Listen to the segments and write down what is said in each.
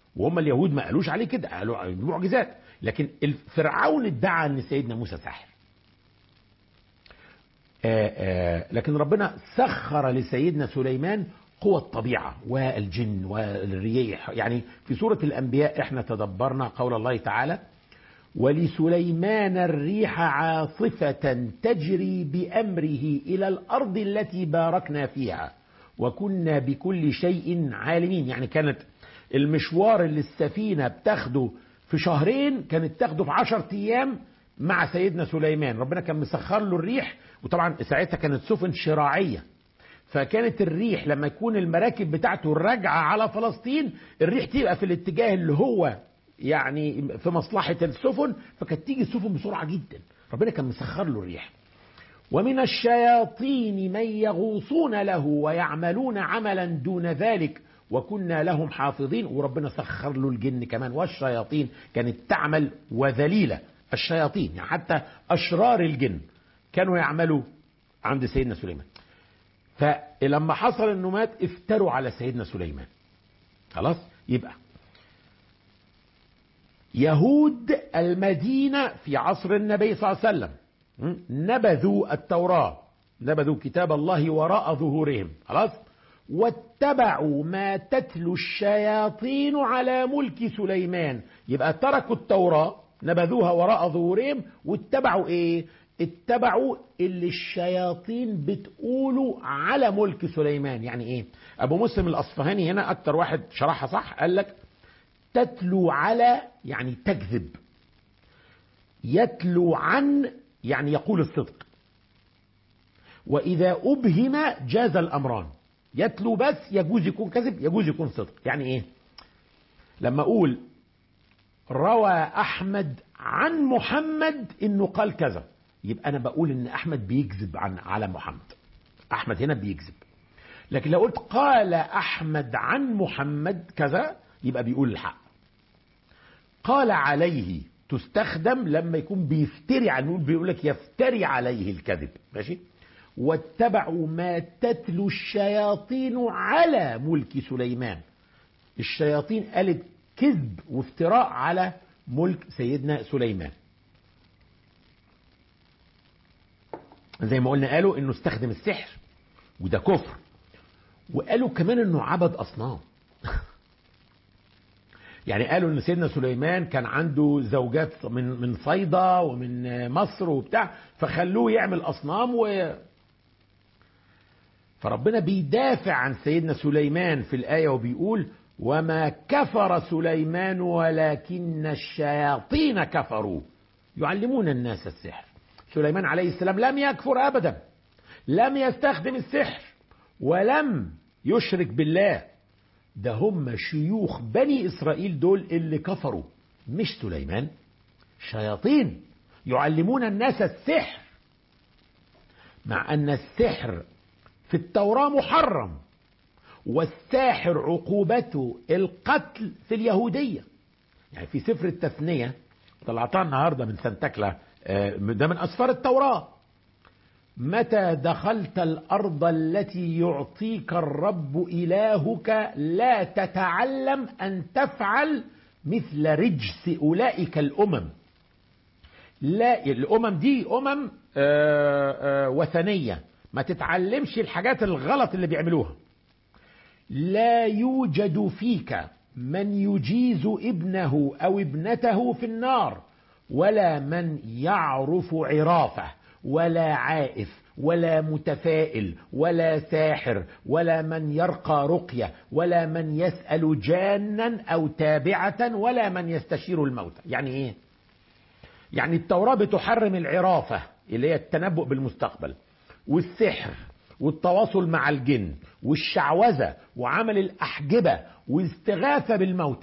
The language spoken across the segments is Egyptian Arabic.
وهم اليهود ما قالوش عليه كده قالوا عليه معجزات لكن فرعون ادعى ان سيدنا موسى ساحر آآ آآ لكن ربنا سخر لسيدنا سليمان قوى الطبيعة والجن والريح يعني في سورة الأنبياء احنا تدبرنا قول الله تعالى ولسليمان الريح عاصفة تجري بأمره إلى الأرض التي باركنا فيها وكنا بكل شيء عالمين يعني كانت المشوار اللي السفينة بتاخده في شهرين كانت تاخده في عشر أيام مع سيدنا سليمان ربنا كان مسخر له الريح وطبعا ساعتها كانت سفن شراعية فكانت الريح لما يكون المراكب بتاعته راجعة على فلسطين الريح تبقى في الاتجاه اللي هو يعني في مصلحة السفن فكانت تيجي السفن بسرعة جدا ربنا كان مسخر له الريح ومن الشياطين من يغوصون له ويعملون عملا دون ذلك وكنا لهم حافظين وربنا سخر له الجن كمان والشياطين كانت تعمل وذليلة الشياطين يعني حتى أشرار الجن كانوا يعملوا عند سيدنا سليمان فلما حصل انه مات افتروا على سيدنا سليمان خلاص يبقى يهود المدينة في عصر النبي صلى الله عليه وسلم نبذوا التوراة نبذوا كتاب الله وراء ظهورهم خلاص واتبعوا ما تتلو الشياطين على ملك سليمان يبقى تركوا التوراة نبذوها وراء ظهورهم واتبعوا ايه اتبعوا اللي الشياطين بتقولوا على ملك سليمان يعني ايه ابو مسلم الاصفهاني هنا اكتر واحد شرحها صح قال لك تتلو على يعني تكذب يتلو عن يعني يقول الصدق واذا ابهم جاز الامران يتلو بس يجوز يكون كذب يجوز يكون صدق يعني ايه لما اقول روى احمد عن محمد انه قال كذا يبقى انا بقول ان احمد بيكذب عن على محمد احمد هنا بيكذب لكن لو قلت قال احمد عن محمد كذا يبقى بيقول الحق قال عليه تستخدم لما يكون بيفتري عنه بيقول لك يفتري عليه الكذب ماشي واتبعوا ما تتلو الشياطين على ملك سليمان الشياطين قالت كذب وافتراء على ملك سيدنا سليمان زي ما قلنا قالوا انه استخدم السحر وده كفر وقالوا كمان انه عبد اصنام يعني قالوا ان سيدنا سليمان كان عنده زوجات من من صيدا ومن مصر وبتاع فخلوه يعمل اصنام و فربنا بيدافع عن سيدنا سليمان في الايه وبيقول وما كفر سليمان ولكن الشياطين كفروا يعلمون الناس السحر سليمان عليه السلام لم يكفر ابدا لم يستخدم السحر ولم يشرك بالله ده هم شيوخ بني اسرائيل دول اللي كفروا مش سليمان شياطين يعلمون الناس السحر مع ان السحر في التوراه محرم والساحر عقوبته القتل في اليهوديه يعني في سفر التثنيه طلعتها النهارده من سنتكلا ده من اسفار التوراه متى دخلت الارض التي يعطيك الرب الهك لا تتعلم ان تفعل مثل رجس اولئك الامم لا الامم دي امم آآ آآ وثنيه ما تتعلمش الحاجات الغلط اللي بيعملوها لا يوجد فيك من يجيز ابنه او ابنته في النار ولا من يعرف عرافه ولا عائف ولا متفائل ولا ساحر ولا من يرقى رقيه ولا من يسال جانا او تابعه ولا من يستشير الموتى يعني ايه يعني التوراه بتحرم العرافه اللي هي التنبؤ بالمستقبل والسحر والتواصل مع الجن والشعوذه وعمل الاحجبه والاستغاثه بالموتى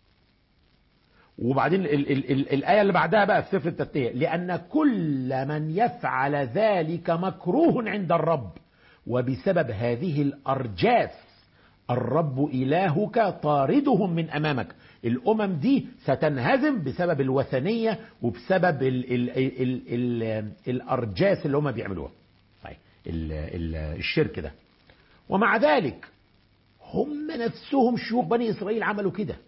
وبعدين ال ال ال الآية اللي بعدها بقى في سفر التثنية لأن كل من يفعل ذلك مكروه عند الرب وبسبب هذه الأرجاس الرب إلهك طاردهم من أمامك الأمم دي ستنهزم بسبب الوثنية وبسبب ال ال ال ال الأرجاس اللي هم بيعملوها طيب ال ال الشرك ده ومع ذلك هم نفسهم شيوخ بني إسرائيل عملوا كده